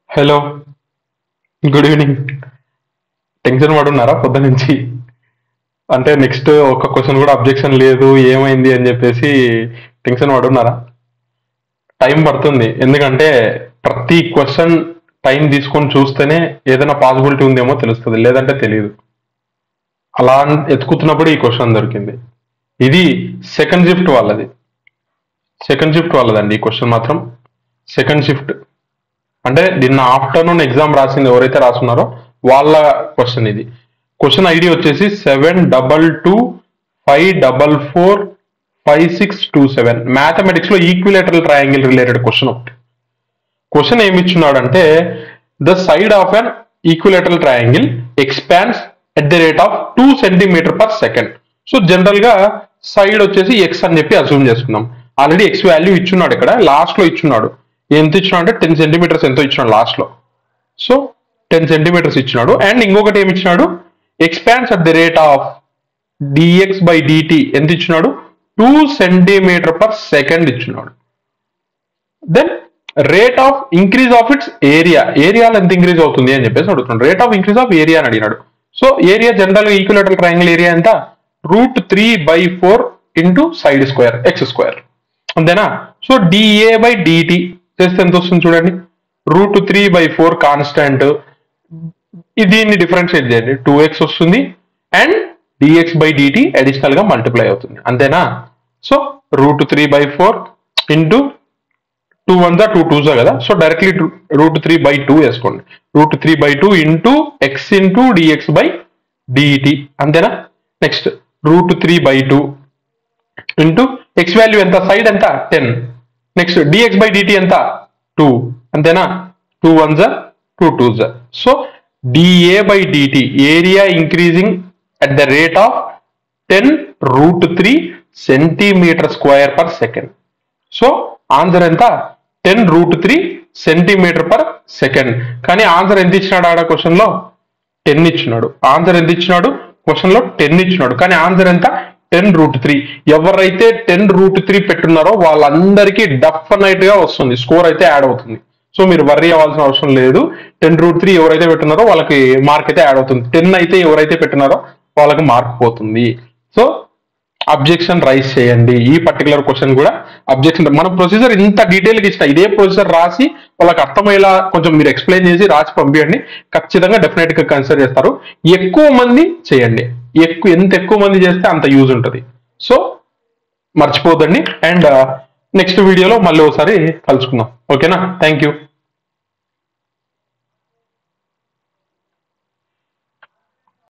hello good evening tension పడున్నారా పొద్దు నుంచి అంటే నెక్స్ట్ ఒక క్వశ్చన్ కూడా అబ్జెక్షన్ లేదు ఏమైంది అని చెప్పేసి టెన్షన్ పడున్నారా టైం పడుతుంది ఎందుకంటే ప్రతి క్వశ్చన్ టైం తీసుకొని చూస్తేనే ఏదైనా పాసిబిలిటీ ఉందేమో తెలుస్తుంది లేదంటే తెలియదు అలా ఎత్తుకుతున్నప్పుడు ఈ క్వశ్చన్ దొరికింది ఇది సెకండ్ షిఫ్ట్ వాళ్ళది సెకండ్ షిఫ్ట్ వాళ్ళదండి ఈ క్వశ్చన్ మాత్రం సెకండ్ షిఫ్ట్ అంటే నిన్న ఆఫ్టర్నూన్ ఎగ్జామ్ రాసింది ఎవరైతే రాస్తున్నారో వాళ్ళ క్వశ్చన్ ఇది క్వశ్చన్ ఐడి వచ్చేసి seven double two five double four five six two seven mathematics లో ఈక్విలేటరల్ ట్రయాంగిల్ రిలేటెడ్ క్వశ్చన్ ఒకటి క్వశ్చన్ ఏమి ఇచ్చున్నాడు అంటే the side of an equilateral triangle expands at the rate of two centimetre per second so general గా side వచ్చేసి X అని చెప్పి assume చేసుకుందాం ఆల్రెడీ ఎక్స్ వాల్యూ ఇచ్చున్నాడు ఇక్కడ లాస్ట్ లో ఇచ్చున్నాడు ఎంత ఇచ్చినాడు అంటే టెన్ సెంటీమీటర్స్ ఎంతో ఇచ్చినాడు లాస్ట్ లో సో టెన్ సెంటీమీటర్స్ ఇచ్చినాడు అండ్ ఇంకొకటి ఏమి ఇచ్చినాడు expands at the rate of dx by dt ఎంత ఇచ్చినాడు టూ సెంటీమీటర్ పర్ సెకండ్ ఇచ్చినాడు then rate of increase of its area ఏరియాలో ఎంత ఇంక్రీజ్ అవుతుంది అని చెప్పేసి అడుగుతున్నాడు rate of increase of area అని అడిగినాడు సో ఏరియా జనరల్ గా ఈక్యులేటర్ ట్రయాంగిల్ ఏరియా ఎంత root three by four into side square X square అంతేనా సో డిఏ బై డిటి చేస్తే ఎంత వస్తుంది చూడండి root three by four constant దీన్ని డిఫరెన్షియేట్ చేయండి టూ ఎక్స్ వస్తుంది and dx by dt additional గా మల్టిప్లై అవుతుంది అంతేనా so root three by four into two one జా టూ టూ జా కదా so directly root three by two వేసుకోండి root three by two into X into dx by dt అంతేనా next root three by two into X value ఎంత side ఎంత ten next dx by dt ఎంత two అంతేనా two one జా two two జా so dA by dt area increasing at the rate of ten root three centimetre square per second so answer ఎంత ten root three centimetre per second కానీ answer ఎంత ఇచ్చినాడు ఆడ question లో ten ఇచ్చినాడు answer ఎంత ఇచ్చినాడు క్వశ్చన్ లో టెన్ ఇచ్చినాడు కానీ ఆన్సర్ ఎంత టెన్ రూట్ త్రీ ఎవరైతే టెన్ రూట్ త్రీ పెట్టున్నారో వాళ్ళందరికీ డెఫినెట్ గా వస్తుంది స్కోర్ అయితే యాడ్ అవుతుంది సో మీరు వర్రీ అవ్వాల్సిన అవసరం లేదు టెన్ రూట్ త్రీ ఎవరైతే పెట్టున్నారో వాళ్ళకి మార్క్ అయితే యాడ్ అవుతుంది టెన్ అయితే ఎవరైతే పెట్టినారో వాళ్ళకి మార్క్ పోతుంది సో అబ్జెక్షన్ రైజ్ చేయండి ఈ పర్టికులర్ క్వశ్చన్ కూడా అబ్జెక్షన్ మన ప్రొసీజర్ ఇంత డీటెయిల్ గా ఇచ్చిన ఇదే ప్రొసీజర్ రాసి వాళ్ళకి అర్థమయ్యేలా కొంచెం మీరు ఎక్స్ప్లెయిన్ చేసి రాసి పంపించండి ఖచ్చితంగా డెఫినెట్ గా కన్సిడర్ చేస్తారు ఎక్కువ మంది చేయండి ఎక్కువ ఎంత ఎక్కువ మంది చేస్తే అంత యూజ్ ఉంటుంది సో మర్చిపోదండి అండ్ నెక్స్ట్ వీడియోలో మళ్ళీ ఒకసారి కలుసుకుందాం ఓకేనా థ్యాంక్ యూ